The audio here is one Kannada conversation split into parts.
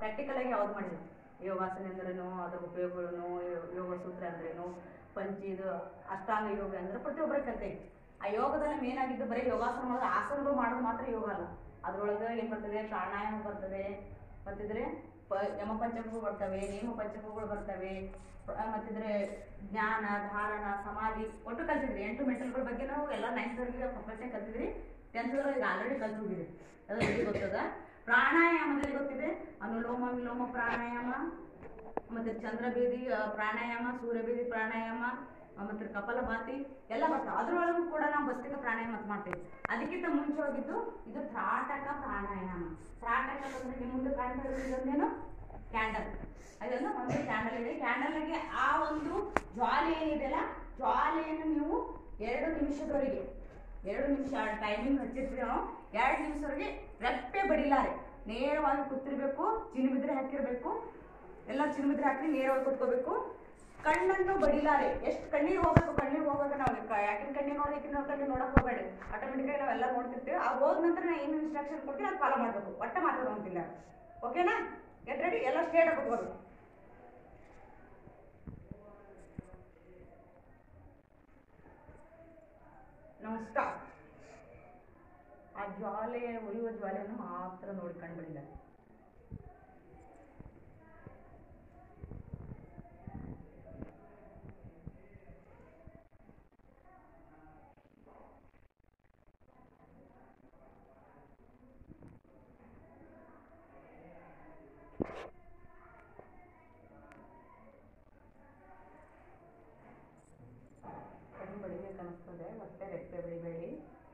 ಪ್ರಾಕ್ಟಿಕಲ್ ಆಗಿ ಯಾವ್ದು ಮಾಡಿಲ್ಲ ಯೋಗಾಸನ ಅಂದ್ರೇನು ಅದರ ಉಪಯೋಗಗಳನ್ನು ಯೋ- ಯೋಗ ಸೂತ್ರ ಅಂದ್ರೇನು ಪಂಚಿ ಇದು ಅಷ್ಟಾಂಗ ಯೋಗ ಅಂದ್ರೆ ಪ್ರತಿಯೊಬ್ಬರಿಗೆ ಕಲ್ತೇವೆ ಆ ಯೋಗದಲ್ಲಿ ಮೇನ್ ಆಗಿದ್ದು ಬರೀ ಯೋಗಾಸನ ಮಾಡೋದು ಆಸನಗಳು ಮಾಡೋದು ಮಾತ್ರ ಯೋಗ ಅಲ್ಲ ಅದ್ರೊಳಗೆ ಏನು ಬರ್ತದೆ ಪ್ರಾಣಾಯಾಮ ಬರ್ತದೆ ಮತ್ತಿದ್ರೆ ಪ ಯಮ ಪಂಚಕಗಳು ಬರ್ತವೆ ನೇಮ ಪಂಚಕಗಳು ಬರ್ತವೆ ಪ- ಮತ್ತಿದ್ರೆ ಜ್ಞಾನ ಧಾರಣ ಸಮಾಧಿ ಒಟ್ಟು ಕಲ್ತಿದ್ರಿ ಎಂಟು ಮೆಂಟಲ್ಗಳ ಬಗ್ಗೆ ನಾವು ಎಲ್ಲ ನೈನ್ತ್ವರೆಗೆ ಪ್ರಪಂಚ ಕಲ್ತಿದ್ರಿ ಟೆಂತ್ವರೆಗೆ ಈಗ ಆಲ್ರೆಡಿ ಕಲ್ತು ಹೋಗಿದ್ರಿ ಅದು ನಿಮಗೆ ಗೊತ್ತದ ಪ್ರಾಣಾಯಾಮದಲ್ಲಿ ಗೊತ್ತಿದೆ ಅನುಲೋಮ ವಿಲೋಮ ಪ್ರಾಣಾಯಾಮ ಮತ್ತೆ ಚಂದ್ರಬೇದಿ ಆ, ಪ್ರಾಣಾಯಾಮ ಸೂರ್ಯಬೇದಿ ಪ್ರಾಣಾಯಾಮ ಆ, ಮತ್ತೆ ಕಪಾಲಭಾತಿ ಎಲ್ಲ ಬರ್ತಾವೆ ಅದ್ರೊಳಗೂ ಕೂಡ ನಾವು ಭಸ್ತ್ರಿಕ ಪ್ರಾಣಾಯಾಮ ಅಂತ ಮಾಡ್ತೇವೆ ಅದಕ್ಕಿಂತ ಮುಂಚೆ ಹೋಗಿದ್ದು ಇದು ತ್ರಾಟಕ ಪ್ರಾಣಾಯಾಮ ತ್ರಾಟಕ ಅಂದ್ರೆ ನಿಮ್ಮ ಮುಂದೆ ಕಾಣ್ತಾ ಇರೋದು ಇದೊಂದೇನು ಕ್ಯಾಂಡಲ್ ಅದನ್ನು ಒಂದು ಕ್ಯಾಂಡಲ್ ಇದೆ ಕ್ಯಾಂಡಲ್ಗೆ ಆ ಒಂದು ಜ್ವಾಲೆ ಏನಿದೆಯಲ್ಲ ಜ್ವಾಲೆಯನ್ನು ನೀವು ಎರಡು ನಿಮಿಷದವರೆಗೆ ಎರಡು ನಿಮಿಷ ಟೈಮಿಂಗ್ ಹಚ್ಚಿರ್ತೀವಿ ನಾವು ಎರಡು ನಿಮಿಷದವರೆಗೆ ರೆಪ್ಪೆ ಬಡಿಲಾರೆ ನೇರವಾಗಿ ಕೂತಿರ್ಬೇಕು ಚಿನ್ಬಿದ್ರೆ ಹಾಕಿರ್ಬೇಕು ಎಲ್ಲ ಚಿನ್ಬಿದ್ರೆ ಹಾಕಿ ನೇರವಾಗಿ ಕೂತ್ಕೋಬೇಕು ಕಣ್ಣನ್ನು ಬಡಿಲಾರೆ ಎಷ್ಟು ಕಣ್ಣೀರು ಹೋಗ್ಬೇಕು ಕಣ್ಣೀರು ಹೋಗುವಾಗ ನಾವು ಕ- ಯಾಕಿನ ಕಣ್ಣೀರು ನೋಡಿ ಯಾಕಿನ ಕಣ್ಣೀರು ನೋಡಕ್ ಹೋಗಬೇಡಿ ಆಟೋಮೆಟಿಕಾಗಿ ನಾವೆಲ್ಲ ನೋಡ್ತಿರ್ತೀವಿ ಆ ಹೋದ ನಂತರ ನಾ ಏನು ಇನ್ಸ್ಟ್ರಕ್ಷನ್ ಕೊಡ್ತೀವಿ ಅದು ಫಾಲೋ ಮಾಡಬೇಕು ಒಟ್ಟ ಮಾತಾಡೋಂತಿಲ್ಲ ಓಕೆನಾ ಗೆಟ್ ರೆಡಿ ಎಲ್ಲ ಸ್ಟೇಟ್ ಆಗಿ ಕೂತ್ಕೋಬೇಕು ನಮಸ್ಕಾರ ಆ ಜ್ವಾಲೆ ಉರಿಯುವ ಜ್ವಾಲೆಯನ್ನು ಮಾತ್ರ ನೋಡ್ಕೊಂಡು ಬಿಡಿಲ್ಲ ಕಣ್ಣು ಬಡಿಬೇಕು ಅನಿಸ್ತದೆ ಮತ್ತೆ ರೆಪ್ಪೆ ಬಡಿಬೇಡಿ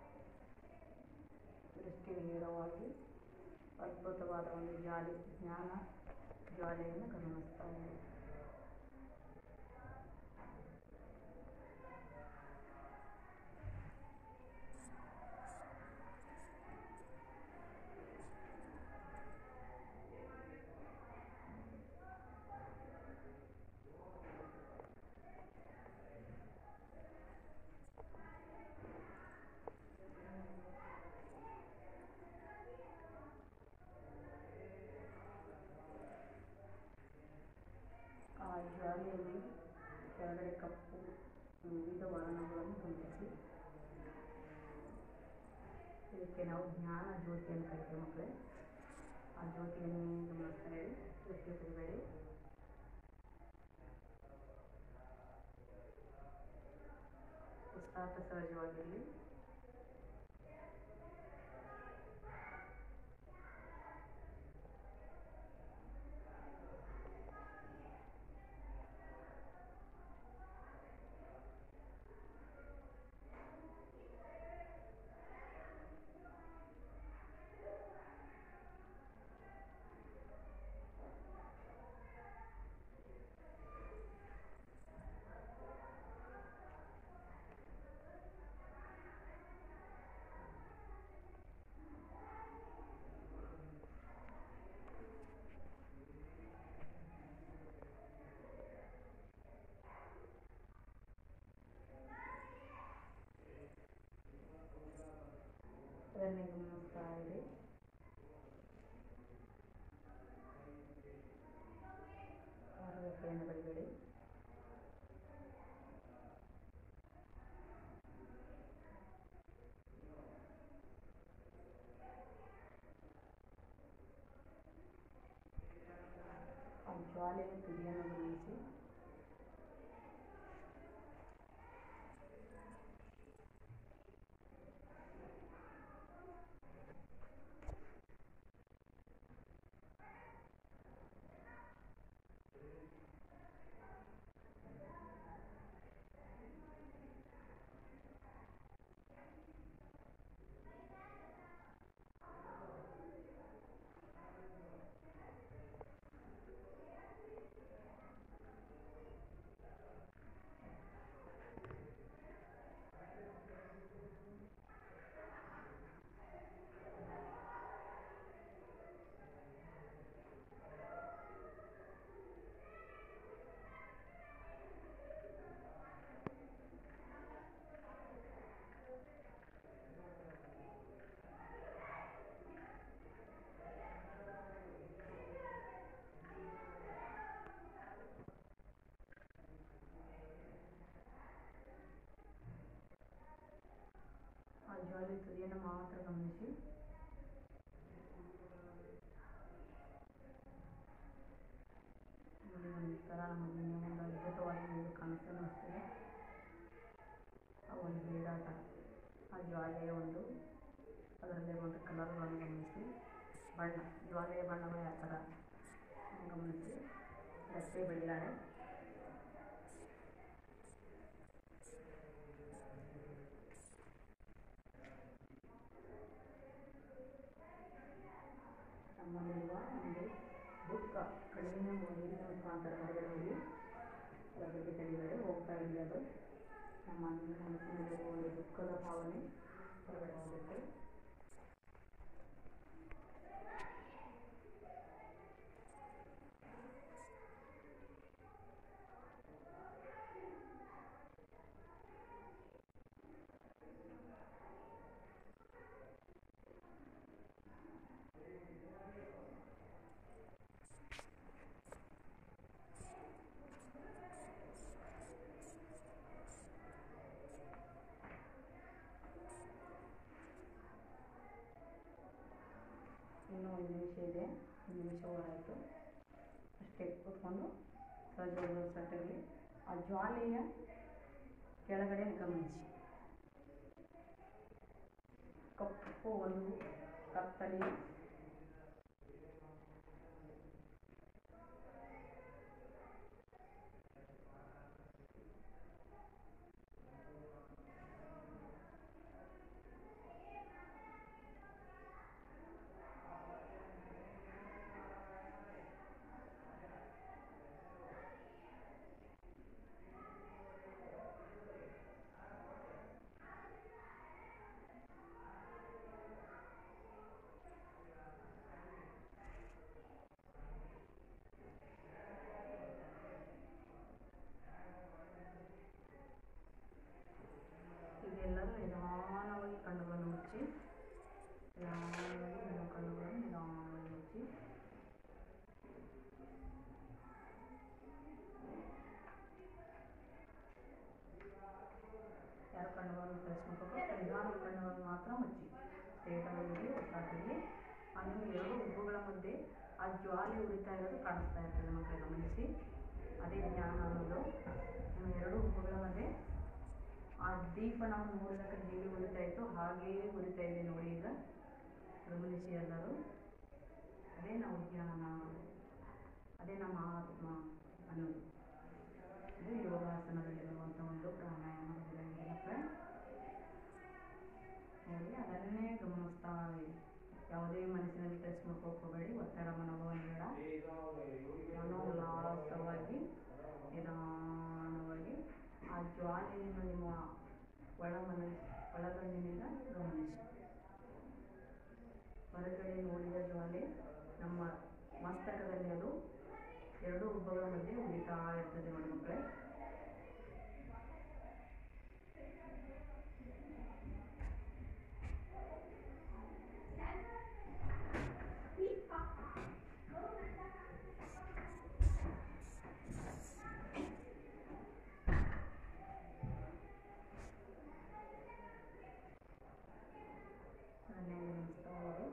ದೃಷ್ಟಿ ನೇರವಾಗಿ ಅದ್ಭುತವಾದ ಒಂದು ಜ್ವಾಲೆ ಜ್ಞಾನ ಜ್ವಾಲೆಯನ್ನು ಗಮನಿಸ್ತಾ ಇದೆ ಆ ಜ್ವಾಲೆಯಲ್ಲಿ ಕೆಳಗಡೆ ಕಪ್ಪು ವಿವಿಧ ವರ್ಣಗಳನ್ನು ಗಮನಿಸಿ ಇದಕ್ಕೆ ನಾವು ಜ್ಞಾನ ಜ್ಯೋತಿ ಅಂತ ಕರಿತೇವೆ ಮಕ್ಕಳೇ ಆ ಜ್ಯೋತಿಯನ್ನು ಗಮನಿಸ್ತಾ ಹೇಳಿ ದೃಷ್ಟಿ ತೆಗಿಬೇಡಿ ಉಸಿರಾಟ ಸಹಜವಾಗಿರಲಿ ಅದನ್ನೇ ಗಮನಿಸ್ತಾ ಇರಿ ಆರೋಗ್ಯತೆಯನ್ನು ಬಡಿಬೇಡಿ ಆ ಜ್ವಾಲೆಯ ತುದಿಯನ್ನು ಗಮನಿಸಿ ತುದಿಯನ್ನು ಮಾತ್ರ ಗಮನಿಸಿ ನೋಡಿ ಒಂದು ಥರ ನಮ್ಮ ನಿನ್ನೆ ಒಂದು ಅದ್ಭುತವಾಗಿ ಒಂದು ಕನಸು ಅನ್ನಿಸ್ತಿದೆ ಆ ಒಂದು ಬೀಡಾಟ ಆ ಜ್ವಾಲೆಯ ಒಂದು ಅದರಲ್ಲಿ ಒಂದು ಕಲರ್ಗಳನ್ನು ಗಮನಿಸಿ ಬಣ್ಣ ಜ್ವಾಲೆಯ ಬಣ್ಣಗಳು ಯಾವ ಥರ ಗಮನಿಸಿ ರಸ್ತೆ ಬೆಳ್ಳಾರೆ ನಮ್ಮಲ್ಲಿರುವ ಒಂದು ದುಃಖ ಕಡಿಮೆ ನೀರಿನ ಮುಖಾಂತರ ಹೊರಗಡೆ ಹೋಗಿ ಅದರ ಬಗ್ಗೆ ತಿಳಿದರೆ ಹೋಗ್ತಾ ಇದೆ ಅದು ನಮ್ಮ ಮನಸ್ಸಿನಲ್ಲಿರುವ ಒಂದು ದುಃಖದ ಭಾವನೆ ಹೊರಗಡೆ ಹೋಗುತ್ತೆ ಇನ್ನೂ ಒಂದು ನಿಮಿಷ ಇದೆ ಒಂದು ನಿಮಿಷ ಹೊರಾಯಿತು ಅಷ್ಟೇ ಕೂತ್ಕೊಂಡು ಸಹಜ ಸಟ್ಟಲ್ಲಿ ಆ ಜ್ವಾಲೆಯ ಕೆಳಗಡೆ ಗಮನಿಸಿ ಕಪ್ಪು ಒಂದು ಕತ್ತಲೆ ಇದೆಲ್ಲರೂ ನಿಧಾನವಾಗಿ ಕಣ್ಣುಗಳನ್ನು ಮುಚ್ಚಿ ನಿಧಾನವಾಗಿ ನಿಮ್ಮ ಕಣ್ಣುಗಳನ್ನು ನಿಧಾನವಾಗಿ ಮುಚ್ಚಿ ಯಾರು ಕಣ್ಣುಗಳನ್ನು ಕಳಿಸ್ಬೇಕು ನಿಧಾನ ಕಣ್ಣುಗಳನ್ನು ಮಾತ್ರ ಮುಚ್ಚಿ ಸ್ಟ್ರೇಟಾಗಿ ಒಟ್ಟಾಗಿ ಆ ನಿಮ್ಮ ಎರಡು ಹುಬ್ಬುಗಳ ಮಧ್ಯೆ ಆ ಜ್ವಾಲೆ ಉರಿತಾ ಇರೋದು ಕಾಣಿಸ್ತಾ ಇರ್ತದೆ ಮಕ್ಕಳು ಗಮನಿಸಿ ಅದೇ ಜ್ಞಾನ ಅನ್ನೋದು ನಿಮ್ಮ ಎರಡು ಹುಬ್ಬುಗಳ ಮಧ್ಯೆ ಆ ದೀಪ ನಾವು ನೋಡಿದಾಗ ಹೇಗೆ ಉರಿತಾ ಇತ್ತು ಹಾಗೆಯೇ ಉರಿತಾ ಇದೆ ನೋಡಿ ಈಗ ಗಮನಿಸಿ ಎಲ್ಲರೂ ಅದೇ ನಾವು ಜ್ಞಾನ ಅದೇ ನಮ್ಮ ಆತ್ಮ ಅನ್ನೋದು ಇದು ಯೋಗಾಸನದಲ್ಲಿರುವಂಥ ಒಂದು ಪ್ರಾಣಾಯಾಮ ನೋಡಿ ಅದನ್ನೇ ಗಮನಿಸ್ತಾ ಇರಿ ಯಾವುದೇ ಮನಸ್ಸಿನಲ್ಲಿ ಟಚ್ ಮಾಡ್ಕೋಕ್ ಹೋಗಬೇಡಿ ಒತ್ತಡ ಮನೋಭಾವ ಬೇಡ ಮನೋಲ್ಲಾಸವಾಗಿ ನಿಧಾನವಾಗಿ ಆ ಜ್ವಾಲೆಯನ್ನು ನಿಮ್ಮ ಒಳ ಮನಸ್ಸು ಒಳಗಣ್ಣಿನಿಂದ ಗಮನಿಸಿ ಹೊರಗಡೆ ನೋಡಿದ ಜ್ವಾಲೆ ನಮ್ಮ ಮಸ್ತಕದಲ್ಲಿ ಅದು ಎರಡು ಹುಬ್ಬಗಳ ಮಧ್ಯೆ ಉರಿತಾ ಇರ್ತದೆ ನೋಡಿ ಮಕ್ಕಳೇ ಅದನ್ನೇ ಗಮನಿಸ್ತಾ ಹೋಗಿ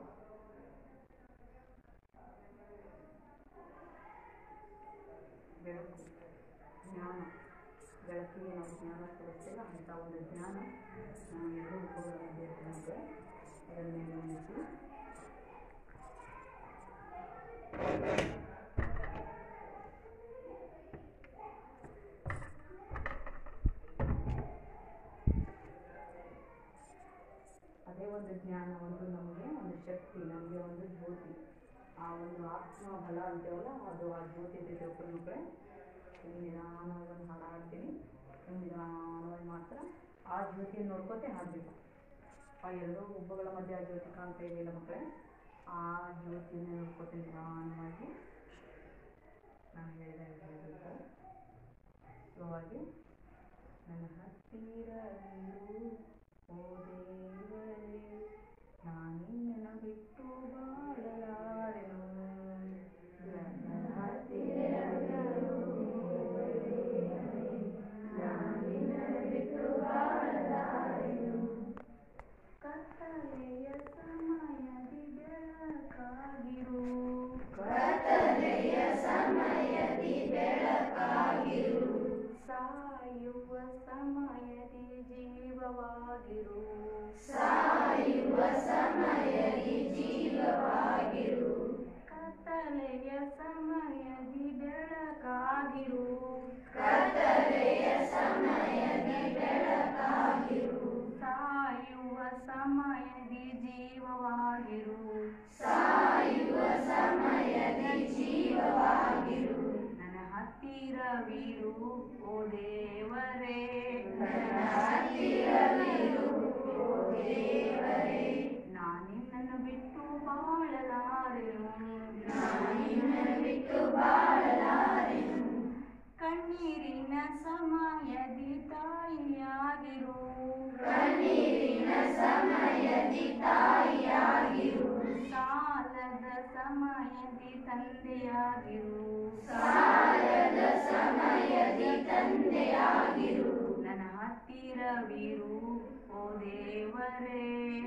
ಬೆಳಕು ಜ್ಞಾನ ಬೆಳಕಿಗೆ ನಾವು ಜ್ಞಾನ ಕೊಡುತ್ತೇವೆ ಅಂಥ ಒಂದು ಜ್ಞಾನ ನಮ್ಮ ಎರಡು ರೂಪಗಳ ಮಧ್ಯೆ ಇರ್ತದೆ ಅದನ್ನೇ ಗಮನಿಸಿ ಅದೇ ಒಂದು ಜ್ಞಾನ ಒಂದು ನಮಗೆ ಒಂದು ಶಕ್ತಿ ನಮಗೆ ಒಂದು ಜ್ಯೋತಿ ಆ ಒಂದು ಆತ್ಮ ಬಲ ಅಂತೇವಲ್ಲ ಅದು ಆ ಜ್ಯೋತಿ ಅಂತ ತಿಳ್ಕೊಂಡು ಮಕ್ಕಳೇ ಇಲ್ಲಿ ನಿಧಾನವಾಗಿ ಒಂದು ಹಾಡು ಹಾಡ್ತೀನಿ ನೀವು ನಿಧಾನವಾಗಿ ಮಾತ್ರ ಆ ಜ್ಯೋತಿಯನ್ನು ನೋಡ್ಕೋತೆ ಹಾಡಬೇಕು ಆ ಎರಡು ಹುಬ್ಬುಗಳ ಮಧ್ಯೆ ಆ ಜ್ಯೋತಿ ಕಾಣ್ತಾ ಇದೆಯಲ್ಲ ಮಕ್ಕಳೇ ಆ ಜ್ಯೋತಿಯನ್ನು ನೋಡ್ಕೋತೆ ನಿಧಾನವಾಗಿ ನಾನು ಹೇಳಿದ ಹೇಳಬೇಕು ಸ್ಲೋವಾಗಿ ನನ್ನ ಹತ್ತಿರ ನೀರು ಓ ದೇವರೇ ನಾನಿನ್ನ ಬಿಟ್ಟು ಬಾಳಲಾರೆನು ನನ್ನ ಹತ್ತಿರ ನೀರು, ಓ ದೇವರೇ, ನಾನಿನ್ನ ಬಿಟ್ಟು ಬಾಳಲಾರೆನು. ಕತ್ತ ಜೀವವಾಗಿರು ಕತ್ತಲೆಯ ಸಮಯದಿ ಬೆಳಕಾಗಿರು ಸಾಯುವ ಸಮಯದಿ ಜೀವವಾಗಿರು ನನ್ನ ಹತ್ತಿರವಿರು ಓ ದೇವರೇ ನಾನಿನ್ನನ್ನು ಬಿಟ್ಟು ಬಾಳಲಾರೆನು ಕಣ್ಣೀರಿನ ಸಮಯದಿ ತಾಯಿಯಾಗಿರು ಸಾಲದ ಸಮಯದಿ ತಂದೆಯಾಗಿರು ನನ್ನ ಹತ್ತಿರವಿರು ಓ ದೇವರೇ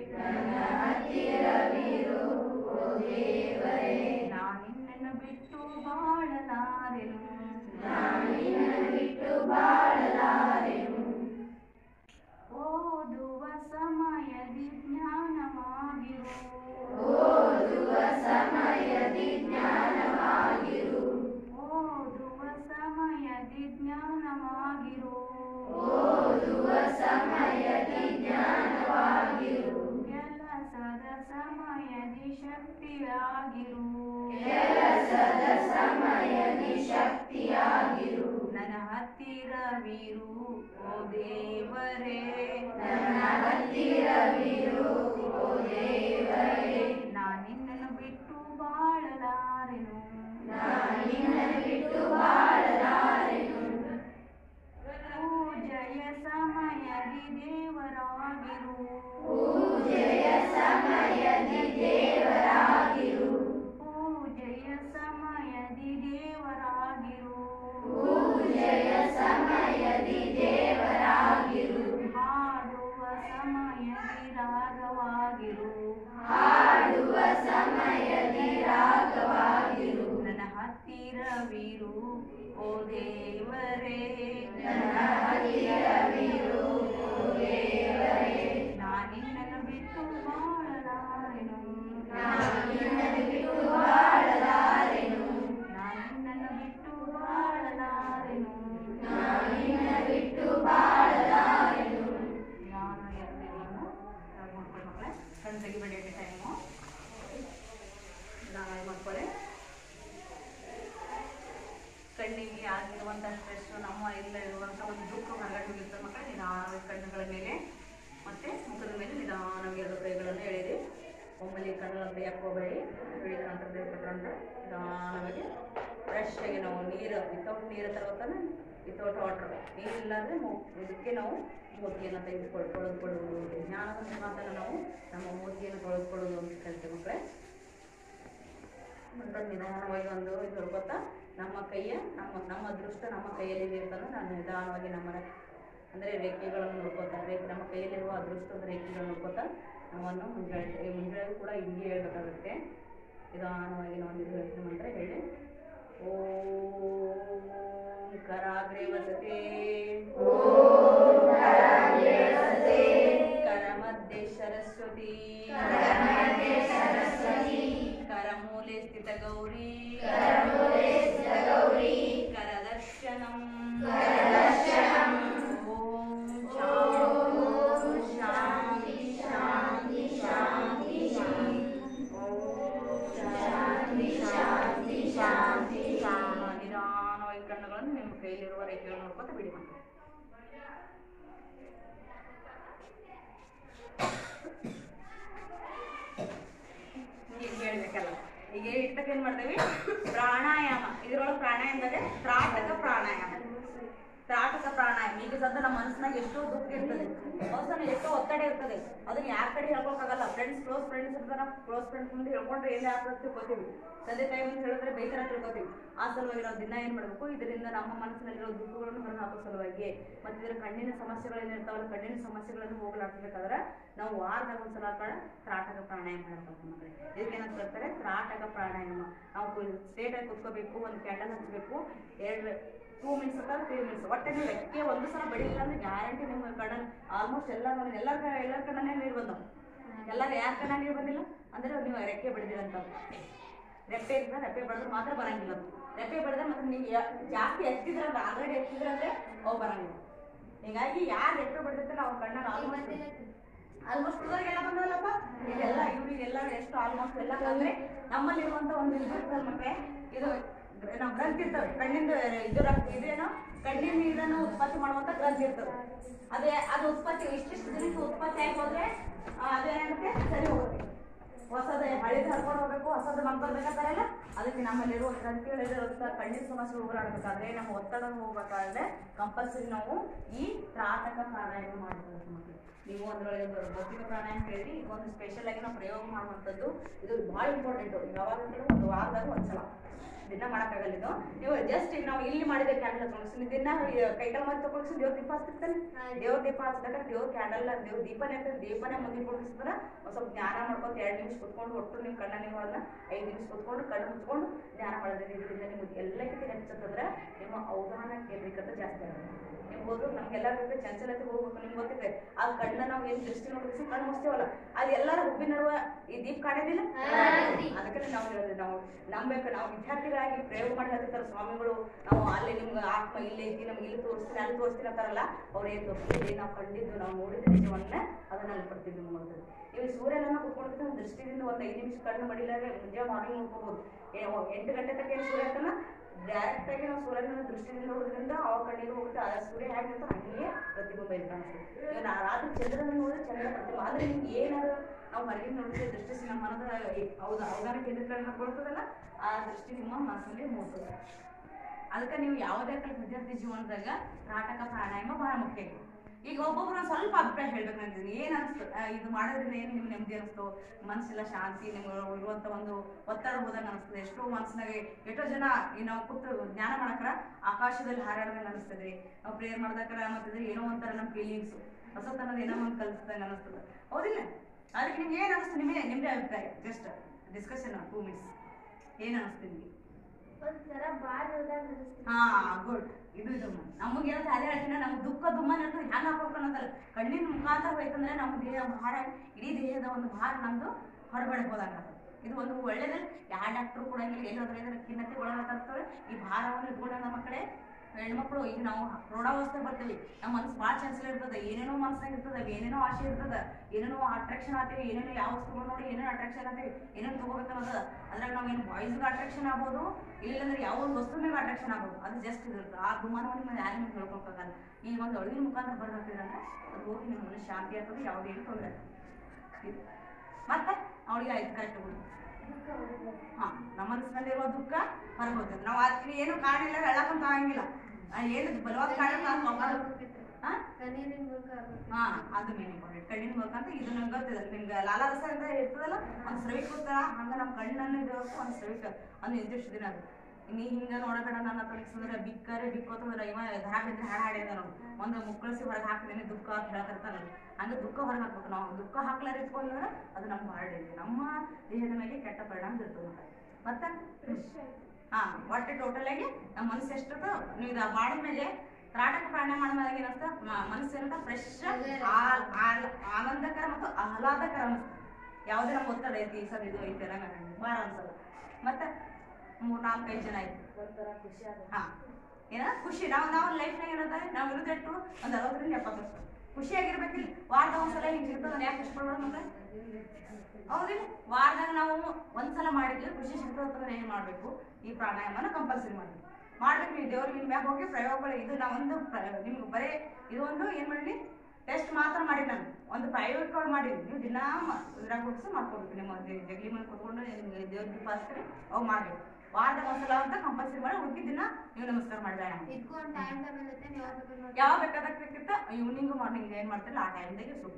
ನಾನಿನ್ನನ್ನು ಬಿಟ್ಟು ಬಾಳಲಾರೆನು ಓದುವ ಸಮಯದಿ ಜ್ಞಾನವಾಗಿರು ಓದುವ ಸಮಯದಿ ಜ್ಞಾನವಾಗಿರು ಕೆಲಸದ ಸಮಯದಿ ಶಕ್ತಿಯಾಗಿರು ನನ್ನ ಹತ್ತಿರವಿರು ಓ ದೇವರೇ ನಾನಿನ್ನನ್ನು ಬಿಟ್ಟು ಬಾಳಲಾರೆನು ಪೂಜೆಯ ಸಮಯದಿ ದೇವರಾಗಿರು ಪೂಜೆಯ ಸಮಯದಿ ದೇವರಾಗಿರು ಹಾಡುವ ಸಮಯದಿ ರಾಗವಾಗಿರು ನನ್ನ ಹತ್ತಿರವಿರು ಓ ದೇವರೇ ನಾನಿನ್ನನ್ನು ಬಿಟ್ಟು ಬಾಳಲಾರೆನು ನಾನಿನ್ನನ್ನು ಬಿಟ್ಟು ಬಾಳಲಾರೆನು ನಾನು ಎದ್ದೇಳೋಣ. ನಾವು ಮಾಡ್ಕೊಳ್ಳಿ ಮಕ್ಕಳೇ ಕಣ್ಣು ತೆಗಿಬೇಡಿ ಎಟ್ ಟೈಮು ನಾನು ಮಾಡ್ಕೊಳ್ಳಿ ಕಣ್ಣಿಗೆ ಆಗಿರುವಂಥ ಸ್ಟ್ರೆಸ್ಸು ನಮ್ಮ ಇಲ್ಲ ಇರುವಂಥ ಒಂದು ದುಃಖ ಹೊರಗಡೆ ಹೋಗಿರ್ತದೆ ಮಕ್ಕಳೇ ನಿಧಾನವಾಗಿ ಕಣ್ಣುಗಳ ಮೇಲೆ ಮತ್ತು ಮುಖದ ಮೇಲೆ ನಿಧಾನವಾಗಿ ಎರಡು ಕೈಗಳನ್ನು ಎಳೆದು ಒಮ್ಮೆಲೆ ಕಣ್ಣುಗಳನ್ನು ತೆಗಿಯಕ್ಕೆ ಹೋಗಬೇಡಿ ಬಿಳಿ ಕಾಣ್ತದೆ ಬೇಕಂದ್ರೆ ನಿಧಾನವಾಗಿ ಫ್ರೆಶ್ ಆಗಿ ನಾವು ನೀರು ವಿತೌಟ್ ನೀರು ತಗೋತಾನೆ ವಿತೌಟ್ ವಾಟರ್ ನೀರಿಲ್ಲಾಂದರೆ ಮು ಇದಕ್ಕೆ ನಾವು ಮೂತಿಯನ್ನು ತೆಗೆದುಕೊಳ್ಳಿ ತೊಳೆದುಕೊಳ್ಳುವುದು ಜ್ಞಾನದ ಮುಖಾಂತರ ನಾವು ನಮ್ಮ ಮೂತಿಯನ್ನು ತೊಳೆದುಕೊಳ್ಳುವುದು ಅಂತ ಕರಿತೇವೆ ಮಕ್ಕಳೇ ಒಂದು ನಿಧಾನವಾಗಿ ಒಂದು ಇದು ಹೇಳ್ಕೊತಾ ನಮ್ಮ ಕೈಯ ನಮ್ಮ ನಮ್ಮ ಅದೃಷ್ಟ ನಮ್ಮ ಕೈಯಲ್ಲಿದೆ ಅಂತಂದ್ರೆ ನಾನು ನಿಧಾನವಾಗಿ ನಮ್ಮ ಅಂದರೆ ರೇಖೆಗಳನ್ನು ನೋಡ್ಕೊತಾ ರೇಖೆ ನಮ್ಮ ಕೈಯಲ್ಲಿರುವ ಅದೃಷ್ಟದ ರೇಖೆಗಳನ್ನು ನೋಡ್ಕೊತಾ ನಾವನ್ನು ಮುಂಜಾನೆ ಮುಂಜಾನೆ ಕೂಡ ಹಿಂಗೆ ಹೇಳ್ಬೇಕಾಗುತ್ತೆ ನಿಧಾನವಾಗಿ ನಾವು ಇದು ಹೇಳ್ತೀವಿ ಮಂತ್ರ ಹೇಳಿ ಓಂ ಕರಾಗ್ರೆ ವಸತೆ ಕರಮಧ್ಯೆ ಸರಸ್ವತಿ करमूले स्थित गौरी करदर्शनम ओम शांति शांति शांति शांति ओम ಶಾಂತಿ ಶಾಂತಿ ಶಾಂತಿ ನಿಧಾನವಾಗಿ ಕಣ್ಣುಗಳನ್ನು ನಿಮ್ಮ ಕೈಲಿರುವ ರೇಖೆಗಳನ್ನು ನೋಡ್ಕೊತ ಬಿಡಿ ಮಕ್ಕಳು ಈಗ ಹೇಳ್ಬೇಕಲ್ಲ ಈಗ ಇಟ್ಟಕ್ಕೆ ಏನ್ ಮಾಡ್ತೇವೆ ಪ್ರಾಣಾಯಾಮ ಇದ್ರೊಳಗೆ ಪ್ರಾಣಾಯಾಮದಾಗ ತ್ರಾಟಕ ಪ್ರಾಣಾಯಾಮ ತ್ರಾಟಕ ಪ್ರಾಣಾಯಾಮ ಈಗ ಸದ್ಯ ನಮ್ಮ ಮನಸ್ಸಿನಾಗ ಎಷ್ಟೋ ದುಃಖ ಇರ್ತದೆ ಮನಸ್ಸನ್ನ ಎಷ್ಟೋ ಒತ್ತಡ ಇರ್ತದೆ ಅದನ್ನ ಯಾರ ಕಡೆ ಹೇಳ್ಕೊಳಕ್ಕಾಗಲ್ಲ ಫ್ರೆಂಡ್ಸ್ ಕ್ಲೋಸ್ ಫ್ರೆಂಡ್ಸ್ ಇರ್ತಾರ ಕ್ಲೋಸ್ ಫ್ರೆಂಡ್ಸ್ ಮುಂದೆ ಹೇಳ್ಕೊಂಡ್ರೆ ಏನೇ ಆಗ್ತದೆ ತಿಳ್ಕೊತೀವಿ ತಂದೆ ತಾಯಿ ಮುಂದೆ ಹೇಳಿದ್ರೆ ಬೇಸರ ತಿಳ್ಕೊತೀವಿ ಆ ಸಲುವಾಗಿ ನಾವು ದಿನ ಏನ್ ಮಾಡಬೇಕು ಇದರಿಂದ ನಮ್ಮ ಮನಸ್ಸಿನಲ್ಲಿರೋ ದುಃಖಗಳನ್ನು ಹೊರ ಹಾಕೋ ಸಲುವಾಗಿ ಮತ್ತೆ ಇದರ ಕಣ್ಣಿನ ಸಮಸ್ಯೆಗಳೇನು ಇರ್ತಾವಲ್ಲ ಕಣ್ಣಿನ ಸಮಸ್ಯೆಗಳನ್ನು ಹೋಗಲಾಡಿಸ್ಬೇಕಾದ್ರೆ ನಾವು ವಾರದಾಗ ಒಂದ್ಸಲ ಕಡೆ ತ್ರಾಟಕ ಪ್ರಾಣಾಯಾಮ ಮಾಡ್ಬೇಕು ಮಕ್ಕಳೇ ಇದಕ್ಕೇನಂತ ಹೇಳ್ತಾರೆ ತ್ರಾಟಕ ಪ್ರಾಣಾಯಾಮ ನಾವು ಸ್ಟ್ರೇಟ್ ಆಗಿ ಕುತ್ಕೋಬೇಕು ಒಂದು ಕ್ಯಾಂಡಲ್ ಹಚ್ಚಬೇಕು ಎರಡು ಟೂ ಮಿನಿಟ್ಸ್ ಅಥವಾ ತ್ರೀ ಮಿನಿಟ್ಸ್ ಒಟ್ಟೆ ನೀವು ರೆಕ್ಕೆ ಒಂದು ಸಲ ಬಡಿಲಿಲ್ಲ ಅಂದ್ರೆ ಗ್ಯಾರಂಟಿ ನಿಮ್ಮ ಕಣ್ಣಲ್ಲಿ ಆಲ್ಮೋಸ್ಟ್ ಎಲ್ಲ ಎಲ್ಲರ ಎಲ್ಲರ ಕಣ್ಣನೇ ನೀರು ಬಂದವು ಎಲ್ಲರ ಯಾರ ಕಣ್ಣ ನೀರು ಬಂದಿಲ್ಲ ಅಂದ್ರೆ ನೀವು ರೆಕ್ಕೆ ಬಡಿದಿರ ಅಂತ ರೆಪ್ಪೆ ಇರ್ತದೆ ರೆಪ್ಪೆ ಬಡಿದ್ರೆ ಮಾತ್ರ ಬರಂಗಿಲ್ಲ ಅದು. ರೆಪ್ಪೆ ಬಡಿದ್ರೆ ಮತ್ತೆ ನೀವು ಯಾ- ಜಾಸ್ತಿ ಎತ್ತಿದ್ರಲ್ಲ ಆಲ್ರೆಡಿ ಎತ್ತಿದ್ರಂದ್ರೆ ಅವು ಬರಂಗಿಲ್ಲ ಹೀಗಾಗಿ ಯಾರು ರೆಪ್ಪೆ ಬಡಿದಿರ್ತಾರ ಅವ್ರ ಕಣ್ಣಾಗ ಆಲ್ಮೋಸ್ಟ್ ಆಲ್ಮೋಸ್ಟ್ ಹುಡುಗರಿಗೆಲ್ಲ ಬಂದವಲ್ಲಪ್ಪ ಇದೆಲ್ಲ ಇವ್ರಿಗೆಲ್ಲ ಎಷ್ಟು ಆಲ್ಮೋಸ್ಟ್ ಎಲ್ಲ ಅಂದ್ರೆ ನಮ್ಮಲ್ಲಿರುವಂತ ಒಂದು ಇದು ಇರ್ತದೆ ಮಕ್ಕಳೇ ಇದು ನಾವು ಗ್ರಂಥಿ ಇರ್ತವೆ ಕಣ್ಣಿಂದ ಇದು ರಕ್ತ ಇದೇನೋ ಕಣ್ಣಿನ ನೀರನ್ನು ಉತ್ಪತ್ತಿ ಮಾಡುವಂತ ಗ್ರಂಥಿ ಇರ್ತದೆ ಅದೇ ಅದು ಉತ್ಪತ್ತಿ ಇಷ್ಟಿಷ್ಟು ದಿನಕ್ಕೆ ಉತ್ಪತ್ತಿ ಆಗಿ ಹೋದ್ರೆ ಆ, ಅದೇನಾಗುತ್ತೆ ಸರಿ ಹೋಗುತ್ತೆ ಹೊಸದ ಹಳಿದು ಹರ್ಕೊಂಡು ಹೋಗ್ಬೇಕು ಹೊಸದು ಮಾಡ್ಕೊಳ್ಬೇಕಾತಾರಲ್ಲ ಅದಕ್ಕೆ ನಮ್ಮಲ್ಲಿರುವ ಗ್ರಂಥಿಗಳಿರುವಂತ ಕಣ್ಣಿನ ಸಮಸ್ಯೆ ಹೋರಾಡಬೇಕಾದ್ರೆ ನಮ್ಮ ಒತ್ತಡ ಹೋಗ್ಬೇಕಾದ್ರೆ ಕಂಪಲ್ಸರಿ ನಾವು ಈ ತ್ರಾಟಕ ಪ್ರಾಣಾಯಾಮ ಮಾಡಬೇಕು ಮಕ್ಕಳು ನೀವು ಅದ್ರೊಳಗೆ ಒಂದು ಭೌತಿಕ ಪ್ರಾಣಾಯಾಮ ಹೇಳಿ ಒಂದು ಸ್ಪೆಷಲ್ ಆಗಿ ನಾವು ಪ್ರಯೋಗ ಮಾಡುವಂಥದ್ದು ಇದು ಭಾಳ ಇಂಪಾರ್ಟೆಂಟ್ ಯಾವಾಗ ಅಂದ್ರೆ ಒಂದು ವಾರದಾಗ ಒಂದ್ಸಲ ದಿನ ಮಾಡೋಕ್ಕಾಗಲ್ಲ ಇದು ನೀವು ಜಸ್ಟ್ ಈಗ ನಾವು ಇಲ್ಲಿ ಮಾಡಿದ ಕ್ಯಾಂಡಲ್ ಹಚ್ಕೊಂಡು ದಿನ ಕೈಕಾಲು ಮಾಡಿ ತಗೊಂಡು ದೇವ್ರ ದೀಪ ಹಚ್ತಿರ್ತಾನೆ ದೇವ್ರ ದೀಪ ಹಚ್ದಾಗ ದೇವ್ರ ಕ್ಯಾಂಡಲ್ ದೇವ್ರ ದೀಪನೇ ಇರ್ತದೆ ದೀಪನೇ ಮುಂದೆ ಕೊಡಿಸಿದ್ರೆ ಒಂದು ಸ್ವಲ್ಪ ಜ್ಞಾನ ಮಾಡ್ಕೊಂಡು ಎರಡು ನಿಮಿಷ ಕುತ್ಕೊಂಡು ಒಟ್ಟು ನಿಮ್ಮ ಕಣ್ಣ ನೀವು ಅದನ್ನ ಐದು ನಿಮಿಷ ಕುತ್ಕೊಂಡು ಕಣ್ಣು ಮುಚ್ಕೊಂಡು ಜ್ಞಾನ ಮಾಡಿದ್ರೆ ಇದರಿಂದ ನಿಮಗೆ ಎಲ್ಲಕ್ಕಿಂತ ಹೆಚ್ಚಿರ್ತಂದ್ರೆ ನಿಮ್ಮ ಅವಧಾನ ಕೇಂದ್ರೀಕೃತ ಜಾಸ್ತಿ ಆಗುತ್ತೆ ನೀವು ಹೋದ್ರು ನಮ್ಗೆಲ್ಲ ಬೇಕು ಚಂಚಲತೆ ಹೋಗ್ಬೇಕು ನಿಮ್ಗೆ ಗೊತ್ತಿದೆ ಆ ಕಣ್ಣ ನಾವು ಏನು ದೃಷ್ಟಿ ನೋಡಿಸಿ ಕಣ್ಣು ಮುಚ್ತೇವಲ್ಲ ಅದು ಎಲ್ಲರ ಹುಬ್ಬಿನ ನಡುವೆ ಈ ದೀಪ ಕಾಣೋದಿಲ್ಲ ಅದಕ್ಕೆ ನಾವು ಹೇಳೋದು ನಾವು ನಂಬೇಕು ನಾವು ವಿದ್ಯಾರ್ಥಿಗಳಾಗಿ ಪ್ರಯೋಗ ಮಾಡಿ ಹೇಳ್ತಿರ್ತಾರೆ ಸ್ವಾಮಿಗಳು ನಾವು ಅಲ್ಲಿ ನಿಮ್ಗೆ ಆತ್ಮ ಇಲ್ಲಿ ಐತಿ ನಮ್ಗೆ ಇಲ್ಲಿ ತೋರಿಸ್ತೀನಿ ಅಲ್ಲಿ ತೋರಿಸ್ತೀನಿ ಅಂತಾರಲ್ಲ ಅವ್ರು ಏನು ತೋರಿಸ್ತೀವಿ ನಾವು ಕಂಡಿದ್ದು ನಾವು ನೋಡಿದ ನಿಜವನ್ನ ಅದನ್ನ ಅಲ್ಲಿ ಕೊಡ್ತೀವಿ ಮಾಡ್ತೀವಿ ನೀವು ಸೂರ್ಯನನ್ನ ಕುತ್ಕೊಂಡಿದ್ರೆ ಒಂದು ದೃಷ್ಟಿದಿಂದ ಒಂದು ಐದು ನಿಮಿಷ ಕಣ್ಣು ಮಡಿಲಾರೆ ಮುಂಜಾನೆ ಮಾರ್ನಿಂಗ್ ನೋಡ್ಕೋಬಹುದು ಎಂಟು ಗಂಟೆ ತನಕ ಏನು ಸೂರ್ಯ ಇರ್ತಾನ ಡೈರೆಕ್ಟ್ ಆಗಿ ನಾವು ಸೂರ್ಯನ ದೃಷ್ಟಿಯಿಂದ ನೋಡೋದ್ರಿಂದ ಅವ ಕಣ್ಣಿಗೆ ಹೋಗುತ್ತೆ ಆ ಸೂರ್ಯ ಹೇಗಿರ್ತ ಹಂಗೆ ಪ್ರತಿಬಿಂಬ ಇಲ್ಲಿ ಕಾಣಿಸ್ತದೆ ಈಗ ನಾ ರಾತ್ರಿ ಚಂದ್ರನ ನೋಡಿದ್ರೆ ಚಂದ್ರ ಪ್ರತಿಬಿಂಬ ಅಂದ್ರೆ ನಿಮ್ಗೆ ಏನಾದ್ರು ನಾವು ಹೊರಗಿನ ನೋಡಿದ್ರೆ ದೃಷ್ಟಿ ನಮ್ಮ ಮನದ ಹೌದು ಅವಧಾನ ಕೇಂದ್ರಗಳಲ್ಲಿ ಹಾಕೊಳ್ತದಲ್ಲ ಆ ದೃಷ್ಟಿ ನಿಮ್ಮ ಮನಸ್ಸಲ್ಲಿ ಮೂಡ್ತದೆ ಅದಕ್ಕೆ ನೀವು ಯಾವುದೇ ಕಡೆ ವಿದ್ಯಾರ್ಥಿ ಜೀವನದಾಗ ನಾಟಕ ಪ್ರಾಣಾಯಾಮ ಬಹಳ ಮುಖ್ಯ ಇದೆ. ಈಗ ಒಬ್ಬೊಬ್ರು ಒಂದ್ ಸ್ವಲ್ಪ ಅಭಿಪ್ರಾಯ ಹೇಳ್ಬೇಕು ನಂಗೆ ಏನ್ ಅನ್ಸ್ತು ಆ, ಇದು ಮಾಡೋದ್ರಿಂದ ಏನು ನಿಮ್ಗೆ ನೆಮ್ಮದಿ ಅನಿಸ್ತು ಮನಸ್ಸೆಲ್ಲ ಶಾಂತಿ ನಿಮ್ಗೆ ಇರುವಂತ ಒಂದು ಒತ್ತಡ ಹೋದಾಗ ಅನಿಸ್ತದೆ ಎಷ್ಟೋ ಮನಸ್ಸಿನಾಗ ಎಷ್ಟೋ ಜನ ಈ ನಾವು ಕೂತು ಜ್ಞಾನ ಮಾಡಕ್ರ ಆಕಾಶದಲ್ಲಿ ಹಾರಾಡ್ದಂಗೆ ಅನಿಸ್ತದೆ ನಾವು ಪ್ರೇಯರ್ ಮಾಡ್ದಕ್ರ ಮತ್ತಿದ್ರೆ ಏನೋ ಒಂಥರ ನಮ್ಮ ಫೀಲಿಂಗ್ಸ್ ಹೊಸತನದ ಏನೋ ಒಂದು ಕಲಿಸ್ದಂಗೆ ಅನಿಸ್ತದೆ ಹೌದಿಲ್ಲ ಅದಕ್ಕೆ ನಿಮ್ಗೆ ಏನ್ ಅನಿಸ್ತು ನಿಮಗೆ ನಿಮ್ದೇ ಅಭಿಪ್ರಾಯ ಜಸ್ಟ್ ಡಿಸ್ಕಷನ್ ಟೂ ಮಿನಿಟ್ಸ್ ಏನ್ ಅನಿಸ್ತು ನಿಮ್ಗೆ ಒಂಥರ ಭಾರ ಹೋದಾಗ ಅನಿಸ್ತು ಹಾ ಗುಡ್ ಇದು ಇದು ನಮಗೆ ಏನಂತ ಅದೇ ಹೇಳ್ತೀನಿ ನಮ್ಗೆ ದುಃಖ ದುಮ್ಮನ ಇರ್ತದೆ ಹ್ಯಾಂಗ ಹಾಕೋಬೇಕು ಅನ್ನೋದಲ್ಲ ಕಣ್ಣಿನ ಮುಖಾಂತರ ಹೋಯ್ತಂದ್ರೆ ನಮ್ಮ ದೇಹ ಭಾರ ಇಡೀ ದೇಹದ ಒಂದು ಭಾರ ನಮ್ದು ಹೊರಬಡ್ಬೋದಾಗತ್ತೆ ಇದು ಒಂದು ಒಳ್ಳೇದು ಯಾವ ಡಾಕ್ಟ್ರು ಕೂಡ ಎಲ್ಲಿ ಹೋದ್ರೆ ಇದರ ಖಿನ್ನತೆ ಒಳಗಾಗ್ತವೆ ಈ ಭಾರವನ್ನು ಇಟ್ಕೊಂಡು ನಮ್ಮ ಮಕ್ಕಳೇ ಹೆಣ್ಮಕ್ಳು ಈಗ ನಾವು ಪ್ರೌಢಾವಸ್ಥೆ ಬರ್ತೀವಿ ನಮ್ಮ ಮನಸ್ಸು ಭಾಳ ಚಂಚಲ ಇರ್ತದೆ ಏನೇನೋ ಮನಸ್ಸಾಗ ಇರ್ತದೆ ಏನೇನೋ ಆಸೆ ಇರ್ತದೆ ಏನೇನೋ ಅಟ್ರಾಕ್ಷನ್ ಆಗ್ತೀವಿ ಏನೇನೋ ಯಾವ ವಸ್ತುಗಳು ನೋಡಿ ಏನೇನೋ ಅಟ್ರಾಕ್ಷನ್ ಆಗ್ತೀವಿ ಏನೇನೋ ತಗೋಬೇಕು ಅನ್ನೋದು ಅದ್ರಾಗ ನಾವು ಏನು ಬಾಯ್ಸ್ಗೆ ಅಟ್ರಾಕ್ಷನ್ ಆಗ್ಬೋದು ಇಲ್ಲಂದ್ರೆ ಯಾವ ಒಂದು ವಸ್ತು ಮೇಲೆ ಅಟ್ರಾಕ್ಷನ್ ಆಗ್ಬೋದು ಅದು ಜಸ್ಟ್ ಇರುತ್ತೆ ಆ ದುಮಾನವನ್ನು ನೀವು ಯಾರಿಗೂ ಹೇಳ್ಕೊಳಕ್ಕಾಗಲ್ಲ ಈ ಒಂದು ಅಳಿವಿನ ಮುಖಾಂತರ ಬರ್ಬೇಕಿದ್ರೆ ಅದು ಹೋಗಿ ನಿಮ್ಮ ಮನಸ್ಸು ಶಾಂತಿ ಆಗ್ತದೆ ಯಾವುದೇನು ತೊಂದರೆ ಇದು ಮತ್ತೆ ಅವಳಿಗೆ ಆಯ್ತು ಕರೆಕ್ಟ್ ಬಿಡು ಹಾ ನಮ್ಮ ಮನಸ್ಸಿನಲ್ಲಿರುವ ದುಃಖ ಹೊರಗೆ ಹೋಗ್ತದೆ ನಾವು ಅದಕ್ಕೆ ಏನು ಕಾರಣ ಇಲ್ಲ ಹೇಳಕ್ಕಂತ ಆಗಂಗಿಲ್ಲ ಆ, ಏನು ಬಲವಾದ ಕಾರಣ ನಾವು ಹಾ ಕಣ್ಣೀರಿನ ಮೂಲಕ ಆಗುತ್ತೆ. ಹಾ ಅದು ಮೇನ್ ಇಂಪಾರ್ಟೆಂಟ್ ಕಣ್ಣಿನ ಮೂಲಕ ಅಂತ ಇದು ನಂಗೆ ಗೊತ್ತಿದೆ ನಿಮ್ಗೆ ಲಾಲಾರಸ ಅಂತ ಇರ್ತದಲ್ಲ ಒಂದು ಸ್ರವಿಕೋತ್ತರ ಹಂಗ ನಮ್ಮ ಕಣ್ಣನ್ನು ಇಡಬೇಕು ಒಂದು ಸ್ರವಿಕ ಒಂದು ನಿರ್ದಿಷ್ಟ ದಿನ ಅದು ನೀ ಹಿಂಗ ನೋಡಬೇಡ ನನ್ನ ತೋರಿಸಿದ್ರೆ ಬಿಕ್ಕರೆ ಬಿಕ್ಕೋತಂದ್ರೆ ಇವ ಧರಾ ಬಿದ್ರೆ ಹಾಡು ಹಾಡಿದ ನೋಡು ಒಂದು ಮುಕ್ಕಳಿಸಿ ಹೊರಗೆ ಹಾಕಿದೇನೆ ದುಃಖ ಅಂತ ಹೇಳ್ತಿರ್ತಾನ ಹಂಗೆ ದುಃಖ ಹೊರಗೆ ಹಾಕ್ಬೇಕು ನಾವು ದುಃಖ ಹಾಕ್ಲಾರ ಇಟ್ಕೊಂಡ್ರೆ ಅದು ನಮ್ಮ ಹಾರ್ಡ್ ಇದೆ ನಮ್ಮ ದೇಹದ ಮೇಲೆ ಕೆಟ್ಟ ಪರಿಣಾಮ ಬೀರ್ತದೆ ಮತ್ತೆ ಹ್ಮ್. ಹಾ ಒಟ್ಟು ಟೋಟಲ್ ಆಗಿ ನಮ್ಮ ಮನಸ್ಸು ಎಷ್ಟಿರ್ತೋ ನೀವು ಇದು ಮಾಡಿದ್ಮೇಲೆ ತ್ರಾಟಕ ಪ್ರಾಣಾಯಾಮ ಮಾಡಿದಾಗ ಏನಂತ ಮನಸ್ಸು ಏನಂತ ಫ್ರೆಶ್ ಆನಂದಕರ ಮತ್ತು ಆಹ್ಲಾದಕರ ಅನಿಸ್ತದೆ ಯಾವುದೇ ನಮ್ಮ ಒತ್ತಡ ಐತಿ ಸರ್ ಇದು ಐತಿ ಅನ್ನಂಗ ಭಾರ ಅನ್ಸಲ್ಲ ಮತ್ತೆ ಮೂರ್ ನಾಲ್ಕೈದು ಜನ ಐತಿ ಒಂಥರ ಖುಷಿ ಆಗುತ್ತೆ ಹಾ ಏನ ಖುಷಿ ನಾವು ನಾವು ಲೈಫ್ನಾಗ ಏನದ ನಾವು ಇರೋದು ಎಷ್ಟು ಒಂದು ಅರವತ್ತರಿಂದ ಎಪ್ಪತ್ತು ವರ್ಷ ಖುಷಿಯಾಗಿರ್ಬೇಕಿಲ್ಲ ವಾರದ ಒಂದ್ಸಲ ಹಿಂಗೆ ಇರ್ತದ ಯಾಕೆ ಖುಷಿ ಪಡ್ಬಾರ್ದು ಮತ್ತೆ ಹೌದಿಲ್ಲ ವಾರದಾಗ ನಾವು ಒಂದ್ಸಲ ಮಾಡಿದ್ವಿ ಖುಷಿ ಸಿಗ್ತದಂದ್ರೆ ಏನ್ ಮಾಡ್ಬೇಕು ಈ ಪ್ರಾಣಾಯಾಮನ ಕಂಪಲ್ಸರಿ ಮಾಡ್ಬೇಕು ಮಾಡ್ಬೇಕು ನೀವು ದೇವ್ರ ನಿಮ್ಮ ಮ್ಯಾಗ ಹೋಗಿ ಪ್ರಯೋಗಗಳು ಇದು ನಾವೊಂದು ಪ್ರ- ನಿಮ್ಗೆ ಬರೇ ಇದು ಒಂದು ಏನ್ ಮಾಡಿ ಟೆಸ್ಟ್ ಮಾತ್ರ ಮಾಡಿ ನಾನು ಒಂದು ಪ್ರಾಯೋಗಿಕವಾಗಿ ಮಾಡಿದ್ವಿ ನೀವು ದಿನಾ ಮ- ಇದ್ರಾಗ ಹೋಗಿಸಿ ಮಾಡ್ಕೋಬೇಕು ನಿಮ್ಮ ದೆ- ಜಗಲಿ ಮನೆ ಕೂತ್ಕೊಂಡು ನಿಮ್ಗೆ ದೇವ್ರ ದೀಪ ಹಚ್ಚಿದ್ರೆ ಅವು ಮಾಡ್ಬೇಕು ವಾರದಾಗ ಒಂದ್ಸಲ ಅಂತ ಕಂಪಲ್ಸರಿ ಮಾಡಿ ಹುಡುಕಿ ದಿನ ನೀವು ನಮಸ್ಕಾರ ಮಾಡಿದ್ರೆ ಇದಕ್ಕೂ ಒಂದು ಟೈಮ್ ಟೇಬಲ್ ಇರುತ್ತೆ ನೀವು ಯಾವಾಗ ಬೇಕಾದ್ರೂ ನೋಡಿ ಯಾವ ಬೇಕಾದಕ್ಕಿಂತ ಈವ್ನಿಂಗ್ ಮಾರ್ನಿಂಗ್ ಏನ್ ಮಾಡ್ತಿರಲ್ಲ ಆ ಟೈಮ್ದಾಗೆ ಸೂಕ್ತ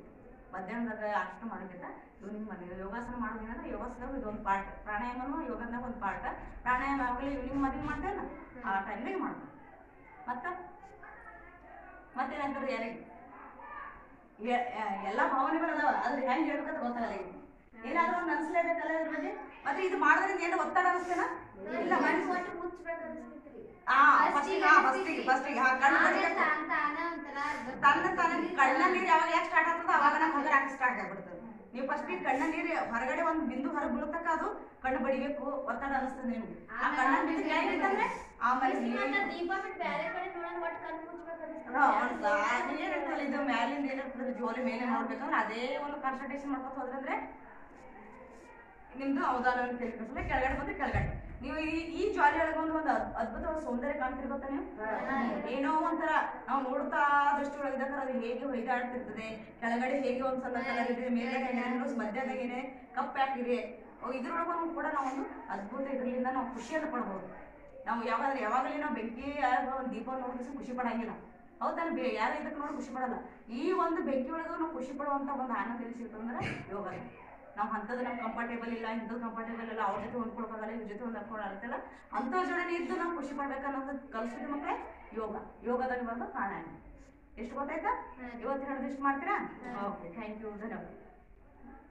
ಮಧ್ಯಾಹ್ನದಾಗ ಅಷ್ಟು ಮಾಡೋಕ್ಕಿಂತ ಇವು ನಿಮ್ಮ ಮನೆ ಯೋಗಾಸನ ಮಾಡೋದೇನಂದ್ರೆ ಯೋಗಾಸನದಾಗ ಇದೊಂದು ಪಾರ್ಟ್ ಪ್ರಾಣಾಯಾಮನೂ ಯೋಗದಾಗ ಒಂದು ಪಾರ್ಟ್ ಪ್ರಾಣಾಯಾಮ ಯಾವಾಗಲೂ ಈವ್ನಿಂಗ್ ಮಾರ್ನಿಂಗ್ ಮಾಡ್ತೇವಲ್ಲ ಆ ಟೈಮ್ನಾಗ ಮಾಡ್ಬೇಕು ಮತ್ತೆ ಮತ್ತೇನಂತಾರೆ ಯಾರಿಗೆ ಎ- ಎ- ಎಲ್ಲಾ ಭಾವನೆಗಳು ಅದಾವ ಆದ್ರೆ ಹೆಂಗ್ ಹೇಳ್ಬೇಕಂತ ಗೊತ್ತಾಗಲ್ಲ ಈಗ ಏನಾದ್ರೂ ಒಂದು ಅನ್ಸ್ಲೇಬೇಕಲ್ಲ ಇದ್ರ ಬಗ್ಗೆ ಮತ್ತೆ ಇದು ಮಾಡೋದ್ರಿಂದ ಏನು ಒತ್ತಡ ಅನಿಸ್ತೇನ ಇಲ್ಲ ಮನ್ಸು ಒಟ್ಟು ಮುಚ್ಬೇಕು ಅನಿಸ್ತೈತ್ರಿ ಆ ಫಸ್ಟಿಗೆ ಹಾ ಫಸ್ಟಿಗೆ ಫಸ್ಟಿಗೆ ಹಾ ಕಣ್ಣು ಬಡಿಬೇಕು ತನ್ನ ತಾನೇ ಕಣ್ಣ ನೀರು ಯಾವಾಗ ಯಾಕೆ ಸ್ಟಾರ್ಟ್ ಆಗ್ತದೋ ಅವಾಗ ನಮ್ಮ ಹೊರಗಡೆ ಹಾಕಿ ಸ್ಟಾರ್ಟ್ ಆಗ್ಬಿಡ್ತದೆ ನೀವು ಫಸ್ಟ್ ಕಣ್ಣ ನೀರು ಹೊರಗಡೆ ಒಂದು ಬಿಂದು ಹೊರಗೆ ಬೀಳತಕ್ಕ ಅದು ಕಣ್ಣು ಬಡಿಬೇಕು ಒತ್ತಡ ಅನಿಸ್ತದೆ ನಿಮ್ಗೆ ಆ ಕಣ್ಣ ಬಿದ್ದು ಕೆಳಗೆ ಬಿತ್ತಂದ್ರೆ ಆಮೇಲೆ ನೀರು- ದೀಪ ಬಿಟ್ಟು ಬೇರೆ ಕಡೆ ನೋಡೋಣ ಒಟ್ಟು ಕಣ್ಣು ಮುಚ್ಬೇಕು ಹಾ, ಒಂದ್ ಸಾರಿ ಏನಿರ್ತಲ್ಲ ಇದು ಮ್ಯಾಲಿಂದ ಏನಿರ್ತದೆ ಜೋಲಿ ಮೇಲೆ ನೋಡ್ಬೇಕಂದ್ರೆ ಅದೇ ಒಂದು ಕಾನ್ಸಂಟ್ರೇಷನ್ ಮಾಡ್ಕೊತ ಹೋದ್ರಂದ್ರೆ ನಿಮ್ದು ಅವಧಾನವನ್ನು ತಿಳ್ಕೊಂಡ್ರೆ ಕೆಳಗಡೆ ಬಂದು ಕೆಳಗಡೆ ನೀವು ಈ ಈ ಜ್ವಾಲಿ ಒಳಗೆ ಒಂದು ಒಂದು ಅದ್- ಅದ್ಭುತವಾದ ಸೌಂದರ್ಯ ಕಾಣ್ತಿರ್ ಗೊತ್ತಾ ನೀವು ಏನೋ ಒಂಥರ ನಾವು ನೋಡ್ತಾ ದೃಷ್ಟಿ ಒಳಗಿದಾಗ ಅದು ಹೇಗೆ ಹೊಯ್ದಾಡ್ತಿರ್ತದೆ ಕೆಳಗಡೆ ಹೇಗೆ ಒಂದ್ ಸಲ ಕಲರ್ ಇದೆ ಮೇಲ್ಗಡೆ ಏನೇನೋ ಮಧ್ಯದಾಗ ಏನೇ ಕಪ್ ಹಾಕಿದೆ ಇದ್ರೊಳಗೂ ಕೂಡ ನಾವು ಒಂದು ಅದ್ಭುತ ಇದರಿಂದ ನಾವು ಖುಷಿಯನ್ನು ಪಡ್ಬೋದು ನಾವು ಯಾವಾಗ ಯಾವಾಗಲೇ ನಾವು ಬೆಂಕಿ ಒಂದು ದೀಪ ನೋಡಿದ್ರೆ ಖುಷಿ ಪಡಂಗಿಲ್ಲ ಹೌದಲ್ಲ ಬೇ ಯಾರು ಇದಕ್ಕೆ ನೋಡಿ ಖುಷಿ ಪಡಲ್ಲ ಈ ಒಂದು ಬೆಂಕಿ ಒಳಗೆ ನಾವು ಖುಷಿ ಪಡುವಂತ ಒಂದು ಆನಂದ ಎಲ್ಲಿ ಸಿಗ್ತದೆ ಅಂದ್ರೆ ಯೋಗ ನಾವು ಅಂಥದ್ದು ನಮ್ಗೆ ಕಂಫರ್ಟೇಬಲ್ ಇಲ್ಲ ಇಂಥದ್ದು ಕಂಫರ್ಟೇಬಲ್ ಇಲ್ಲ ಅವ್ರ ಜೊತೆ ಹೊಂದ್ಕೊಳಕ್ಕಾಗಲ್ಲ ಇವ್ರ ಜೊತೆ ಹೊಂದ್ಕೊಳಕ್ಕಾಗಲ್ಲ ಅಂಥವ್ರ ಜೊತೆ ಇದ್ದು ನಾವು ಖುಷಿ ಪಡ್ಬೇಕನ್ನೋದು ಕಲಿಸಿದ ಮಕ್ಕಳೇ ಯೋಗ ಯೋಗದಲ್ಲಿ ಬಂದು ಪ್ರಾಣಾಯಾಮ ಎಷ್ಟು ಗೊತ್ತಾಯ್ತಾ ಇವತ್ತಿನ ಹಿಡಿದು ಇಷ್ಟು ಮಾಡ್ತೀರಾ ಓಕೆ ಥ್ಯಾಂಕ್ ಯು ಧನ್ಯವಾದ